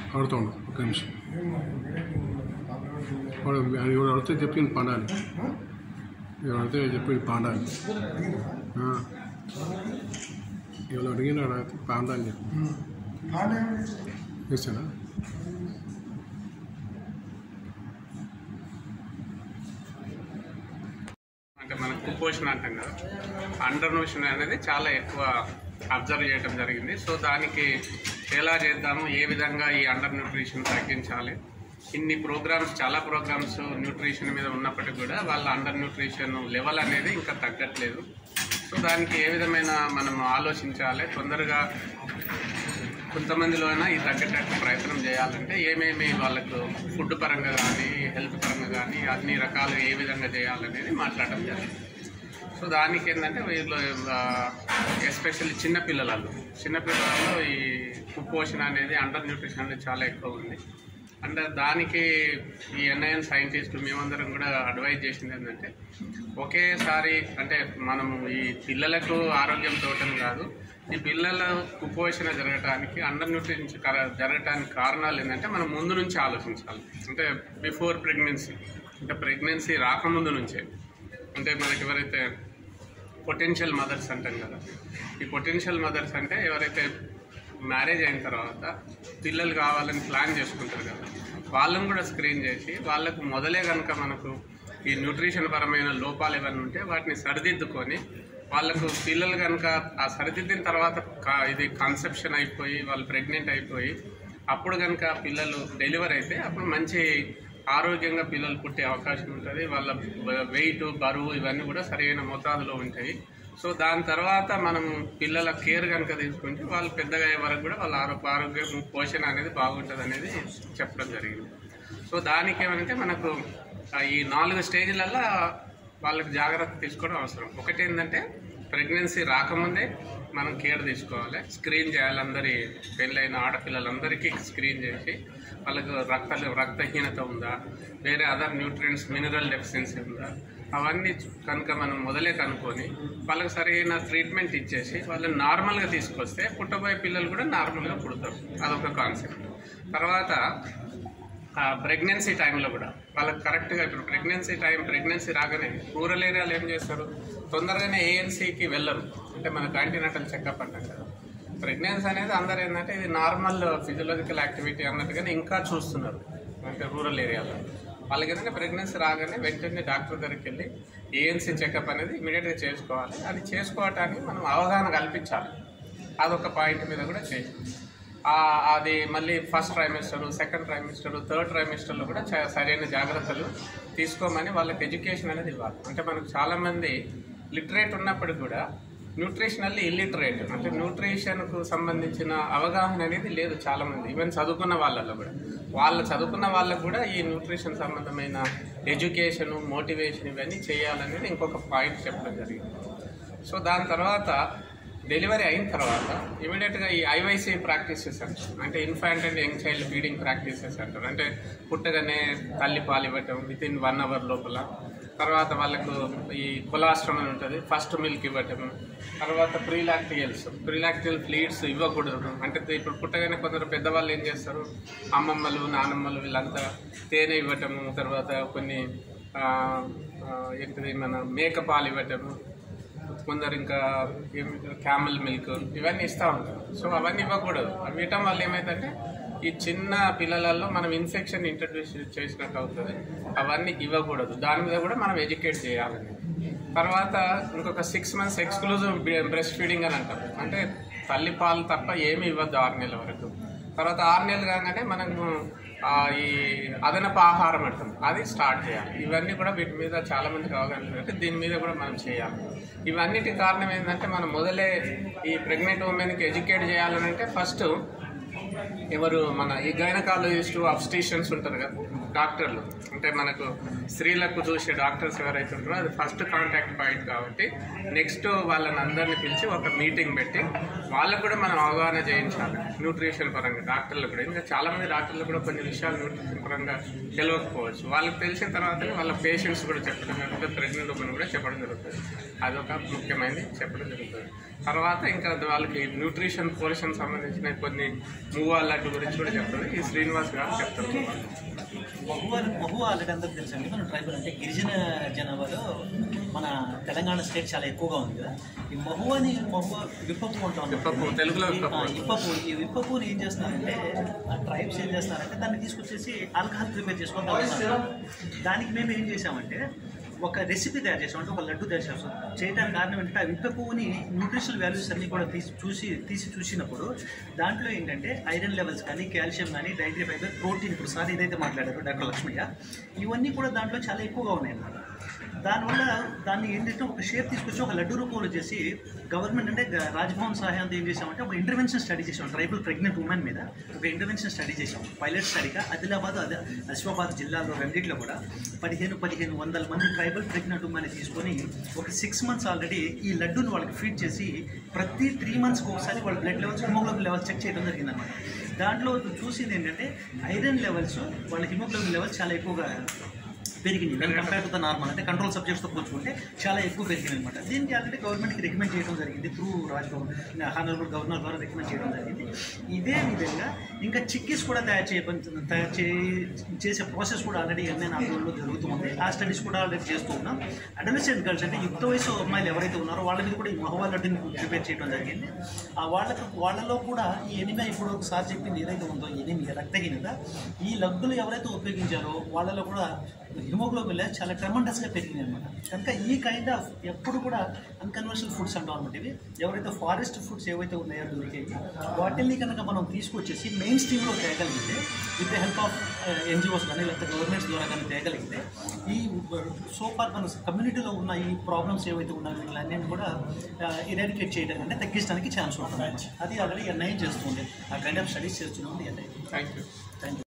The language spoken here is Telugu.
ఆడుతూ ఉండు ఒక నిమిషం వాడు ఎవడు అడితే చెప్పింది పండాలి ఎవడు అడితే చెప్పింది పండాలి ఎవరు అడిగిన పాండాలి చెప్పి చేస్తానా అంటే మనం కుపోషణ అంటాం కదా అండర్ న్యూషన్ అనేది చాలా ఎక్కువ అబ్జర్వ్ చేయడం జరిగింది సో దానికి ఎలా చేద్దాము ఏ విధంగా ఈ అండర్ న్యూట్రిషన్ తగ్గించాలి ఇన్ని ప్రోగ్రామ్స్ చాలా ప్రోగ్రామ్స్ న్యూట్రిషన్ మీద ఉన్నప్పటికీ కూడా వాళ్ళ అండర్ న్యూట్రిషన్ లెవెల్ అనేది ఇంకా తగ్గట్లేదు సో దానికి ఏ విధమైన మనం ఆలోచించాలి తొందరగా కొంతమందిలో అయినా ఈ తగ్గేటట్టు ప్రయత్నం చేయాలంటే ఏమేమి వాళ్ళకు ఫుడ్ పరంగా కానీ హెల్త్ పరంగా కానీ అన్ని రకాలు ఏ విధంగా చేయాలనేది మాట్లాడడం జరిగింది సో దానికి ఏంటంటే వీళ్ళు ఎస్పెషల్లీ చిన్నపిల్లలలో చిన్నపిల్లలలో ఈ కుపోషణ అనేది అండర్ న్యూట్రిషన్ అనేది చాలా ఎక్కువ ఉంది అండ్ దానికి ఈ ఎన్ఐఎన్ సైంటిస్ట్ మేమందరం కూడా అడ్వైజ్ చేసింది ఏంటంటే ఒకేసారి అంటే మనము ఈ పిల్లలకు ఆరోగ్యం తోటం కాదు ఈ పిల్లల కుపోషణ జరగటానికి అండర్ న్యూట్రిషన్ కర- జరగటానికి కారణాలు ఏంటంటే మనం ముందు నుంచి ఆలోచించాలి అంటే బిఫోర్ ప్రెగ్నెన్సీ అంటే ప్రెగ్నెన్సీ రాకముందు నుంచే అంటే మనకి ఎవరైతే పొటెన్షియల్ మదర్స్ అంటాం కదా ఈ పొటెన్షియల్ మదర్స్ అంటే ఎవరైతే మ్యారేజ్ అయిన తర్వాత పిల్లలు కావాలని ప్లాన్ చేసుకుంటారు కదా వాళ్ళని కూడా స్క్రీన్ చేసి వాళ్ళకు మొదలే కనుక మనకు ఈ న్యూట్రిషన్ పరమైన లోపాలు ఏమైనా ఉంటే వాటిని సరిదిద్దుకొని వాళ్ళకు పిల్లలు కనుక ఆ సరిదిద్దిన తర్వాత కా- ఇది కన్సెప్షన్ అయిపోయి వాళ్ళు ప్రెగ్నెంట్ అయిపోయి అప్పుడు కనుక పిల్లలు డెలివర్ అయితే అప్పుడు మంచి ఆరోగ్యంగా పిల్లలు పుట్టే అవకాశం ఉంటుంది వాళ్ళ వెయిట్ బరువు ఇవన్నీ కూడా సరైన మోతాదులో ఉంటాయి సో దాని తర్వాత మనం పిల్లల కేర్ కనుక తీసుకుంటే వాళ్ళు పెద్దగా అయ్యే వరకు కూడా వాళ్ళ ఆరో ఆరోగ్యం పోషణ అనేది బాగుంటుంది అనేది చెప్పడం జరిగింది సో దానికి ఏమంటే మనకు ఆ, ఈ నాలుగు స్టేజ్లలో వాళ్ళకి జాగ్రత్త తీసుకోవడం అవసరం ఒకటి ఏంటంటే ప్రెగ్నెన్సీ రాకముందే మనం కేర్ తీసుకోవాలి స్క్రీన్ చేయాలి అందరి పెళ్ళైన ఆడపిల్లలందరికీ స్క్రీన్ చేసి వాళ్ళకు రక్త రక్తహీనత ఉందా వేరే అదర్ న్యూట్రియంట్స్ మినరల్ డెఫిషియన్సీ ఉందా అవన్నీ కనుక మనం మొదలే కనుక్కొని వాళ్ళకి సరైన ట్రీట్మెంట్ ఇచ్చేసి వాళ్ళని నార్మల్గా తీసుకొస్తే పుట్టబోయే పిల్లలు కూడా నార్మల్గా పుడతారు అదొక కాన్సెప్ట్ తర్వాత ప్రెగ్నెన్సీ టైంలో కూడా వాళ్ళకి కరెక్ట్గా ఇప్పుడు ప్రెగ్నెన్సీ టైం ప్రెగ్నెన్సీ రాగానే రూరల్ ఏరియాలో ఏం చేస్తారు తొందరగానే ఏఎన్సీకి వెళ్ళరు అంటే మన కాంటినెంటల్ చెకప్ అంటాం కదా ప్రెగ్నెన్సీ అనేది అందరూ ఏంటంటే ఇది నార్మల్ ఫిజియలాజికల్ యాక్టివిటీ అన్నట్టుగానే ఇంకా చూస్తున్నారు అంటే రూరల్ ఏరియాలో వాళ్ళకి ఏంటంటే ప్రెగ్నెన్సీ రాగానే వెంటనే డాక్టర్ దగ్గరికి వెళ్ళి ఏఎన్సీ చెకప్ అనేది ఇమీడియట్గా చేసుకోవాలి అది చేసుకోవటానికి మనం అవగాహన కల్పించాలి అదొక పాయింట్ మీద కూడా చేసి ఆ, అది మళ్ళీ first trimester second trimester third ట్రైమిస్టర్లో కూడా చ- సరైన జాగ్రత్తలు తీసుకోమని వాళ్ళకి ఎడ్యుకేషన్ అనేది ఇవ్వాలి అంటే మనకు చాలామంది లిటరేట్ ఉన్నప్పటికీ కూడా న్యూట్రిషనల్లీ ఇల్లిటరేట్ అంటే న్యూట్రిషన్కు సంబంధించిన అవగాహన అనేది లేదు చాలామంది ఈవెన్ చదువుకున్న వాళ్ళలో కూడా వాళ్ళ చదువుకున్న వాళ్ళకు కూడా ఈ న్యూట్రిషన్ సంబంధమైన ఎడ్యుకేషన్ మోటివేషన్ ఇవన్నీ చేయాలనేది ఇంకొక పాయింట్ చెప్పడం జరిగింది సో దాని తర్వాత డెలివరీ అయిన తర్వాత ఇమీడియట్గా ఈ ఐవైసీ ప్రాక్టీసెస్ అంటారు అంటే infant and young child feeding practices అంటారు అంటే పుట్టగానే తల్లి పాలు ఇవ్వటం విత్ ఇన్ వన్ అవర్ లోపల తర్వాత వాళ్ళకు ఈ కొలాస్ట్రమ్ అని ఉంటుంది ఫస్ట్ మిల్క్ ఇవ్వటం తర్వాత ప్రీలాక్టియల్స్ ప్రీలాక్టియల్ ఫ్లీడ్స్ ఇవ్వకూడదు అంటే ఇప్పుడు పుట్టగానే కొందరు పెద్దవాళ్ళు ఏం చేస్తారు అమ్మమ్మలు నానమ్మలు వీళ్ళంతా తేనె ఇవ్వటము తర్వాత కొన్ని ఆ, ఆ, ఏంటిది మన మేక పాలు ఇవ్వటము కొందరు ఇంకా ఏమి క్యామెల్ మిల్క్ ఇవన్నీ ఇస్తూ ఉంటారు సో అవన్నీ ఇవ్వకూడదు అవి ఇవ్వటం వల్ల ఏమైందంటే ఈ చిన్న పిల్లలలో మనం ఇన్ఫెక్షన్ ఇంట్రడ్యూస్ చేసినట్టు అవుతుంది అవన్నీ ఇవ్వకూడదు దాని మీద కూడా మనం ఎడ్యుకేట్ చేయాలని తర్వాత ఇంకొక six months exclusive breast feeding అని అంటాం అంటే తల్లి పాలు తప్ప ఏమి ఇవ్వద్దు ఆరు నెలల వరకు తర్వాత ఆరు నెలలు కాగానే మనము ఆ, ఈ అదనపు ఆహారం అంటాం అది స్టార్ట్ చేయాలి ఇవన్నీ కూడా వీటి మీద చాలా మందికి అవగాహన లేదు. అంటే దీని మీద కూడా మనం చేయాలి ఇవన్నిటి కారణం ఏంటంటే మనం మొదలే ఈ ప్రెగ్నెంట్ ఉమెన్కి ఎడ్యుకేట్ చేయాలనంటే ఫస్ట్ ఎవరు మన ఈ గైనకాలజిస్ట్ అబ్స్టిషన్స్ ఉంటారు కదా డాక్టర్లు అంటే మనకు స్త్రీలకు చూసే డాక్టర్స్ ఎవరైతే ఉంటారో అది ఫస్ట్ కాంటాక్ట్ పాయింట్ కాబట్టి నెక్స్ట్ వాళ్ళని అందరిని పిలిచి ఒక మీటింగ్ పెట్టి వాళ్ళకు కూడా మనం అవగాహన చేయించాలి న్యూట్రిషన్ పరంగా డాక్టర్లు కూడా ఇంకా చాలా మంది డాక్టర్లు కూడా కొన్ని విషయాలు న్యూట్రిషన్ పరంగా తెలియకపోవచ్చు వాళ్ళకి తెలిసిన తర్వాత వాళ్ళ పేషెంట్స్ కూడా చెప్పడం లేకపోతే ప్రెగ్నెంట్ ఉమెన్ కూడా చెప్పడం జరుగుతుంది అదొక ముఖ్యమైనది చెప్పడం జరుగుతుంది తర్వాత ఇంకా వాళ్ళకి న్యూట్రిషన్ పోషన్ సంబంధించిన కొన్ని మూవ్ లడ్డు గురించి కూడా చెప్తారు ఈ శ్రీనివాస్ గారు చెప్తారు మహువా మహువా ఆల్రెడీ అందరికి తెలుసు అండి మన ట్రైబల్ అంటే గిరిజన జనాభాలో మన తెలంగాణ స్టేట్ చాలా ఎక్కువగా ఉంది కదా ఈ మహువాని మహువా విప్పపు ఉంటాం విప్పపు, తెలుగులో విప్పపు. విప్పపు ఈ విప్పపుని ఏం చేస్తున్నారంటే ఆ ట్రైబ్స్ ఏం చేస్తున్నారంటే దాన్ని తీసుకొచ్చేసి ఆల్కహాల్ ప్రిపేర్ చేసుకొని తాగుతున్నారు దానికి మేము ఏం చేసామంటే ఒక రెసిపీ తయారు చేసాం అంటే ఒక లడ్డు తయారు చేస్తాం చేయడానికి కారణం ఏంటంటే ఆ విప్ప పువ్వుని న్యూట్రిషనల్ వాల్యూస్ అన్ని కూడా తీసి చూసి తీసి చూసినప్పుడు దాంట్లో ఏంటంటే ఐరన్ లెవెల్స్ కానీ కాల్షియం కానీ డైటరీ ఫైబర్ ప్రోటీన్ ఇప్పుడు సార్ ఏదైతే మాట్లాడారో డాక్టర్ లక్ష్మయ్య ఇవన్నీ కూడా దాంట్లో చాలా ఎక్కువగా ఉన్నాయి అన్నమాట దానివల్ల దాన్ని ఏంటంటే ఒక షేప్ తీసుకొచ్చి ఒక లడ్డు రూపంలో చేసి గవర్నమెంట్ అంటే గ- రాజ్భవన్ సహాయంతో ఏం చేసామంటే ఒక ఇంటర్వెన్షన్ స్టడీ చేసాం ట్రైబల్ ప్రెగ్నెంట్ ఉమెన్ మీద ఒక ఇంటర్వెన్షన్ స్టడీ చేసాం పైలట్ స్టడీగా ఆదిలాబాద్ అదే అశ్వాబాద్ జిల్లాలో రెండిట్లో కూడా పదిహేను పదిహేను వందల మంది ట్రైబల్ ప్రెగ్నెంట్ ఉమెన్ తీసుకొని ఒక సిక్స్ మంత్స్ ఆల్రెడీ ఈ లడ్డూని వాళ్ళకి ఫీడ్ చేసి ప్రతి త్రీ మంత్స్కి ఒకసారి వాళ్ళ blood levels haemoglobin levels check చేయడం జరిగిందన్నమాట దాంట్లో చూసింది ఏంటంటే ఐరన్ లెవెల్స్ వాళ్ళ హిమోగ్లోబిన్ లెవెల్స్ చాలా ఎక్కువగా పెరిగినాయి కంపేర్ టు ద నార్మల్ అంటే కంట్రోల్ సబ్జెక్ట్స్తో పోల్చుకుంటే చాలా ఎక్కువ పెరిగినాయి అనమాట దీనికి ఆల్రెడీ గవర్నమెంట్కి రికమెండ్ చేయడం జరిగింది త్రూ రాజ్భవన్ హానరబుల్ గవర్నర్ ద్వారా రికమెండ్ చేయడం జరిగింది ఇదే విధంగా ఇంకా చిక్కీస్ కూడా తయారు చేయ తయారు చే చేసే ప్రాసెస్ కూడా ఆల్రెడీ ఎంఎన్ ఆందోళనలో జరుగుతుంది ఆ స్టడీస్ కూడా ఆల్రెడీ చేస్తూ ఉన్నాం అడలసెంట్ గర్ల్స్ అంటే యుక్త వయసు అమ్మాయిలు ఎవరైతే ఉన్నారో వాళ్ళ మీద కూడా ఈ మహవాల్ లడ్డుని ప్రిపేర్ చేయడం జరిగింది ఆ వాళ్ళకు వాళ్ళలో కూడా ఈ ఎనిమియా ఇప్పుడు ఒకసారి చెప్పింది ఏదైతే ఉందో ఎనిమియా రక్తహీనత ఈ లడ్డులు ఎవరైతే ఉపయోగించారో వాళ్ళలో కూడా హిమోగ్లోబిన్ లెవెల్స్ చాలా ట్రెమండస్గా పెరిగినాయి అనమాట కనుక ఈ కైండ్ ఆఫ్ ఎప్పుడు కూడా అన్కన్వర్షనల్ ఫుడ్స్ అంటాం అనమాట ఇవి ఎవరైతే ఫారెస్ట్ ఫుడ్స్ ఏవైతే ఉన్నాయో దొరికేవి వాటిని కనుక మనం తీసుకొచ్చేసి మెయిన్ స్ట్రీమ్లో తేగలిగితే with the help of NGOs కానీ లేకపోతే గవర్నమెంట్స్ ద్వారా కానీ తేగలిగితే ఈ సో ఫార్ మన కమ్యూనిటీలో ఉన్న ఈ ప్రాబ్లమ్స్ ఏవైతే ఉన్నాయో వీళ్ళన్నీ కూడా ఇరాడికేట్ చేయడానికి అంటే తగ్గించడానికి ఛాన్స్ ఉంటుంది అది ఆల్రెడీ ఎన్ఐ చేస్తుంది ఆ కైండ్ ఆఫ్ స్టడీస్ చేస్తున్నాం NI thank you thank you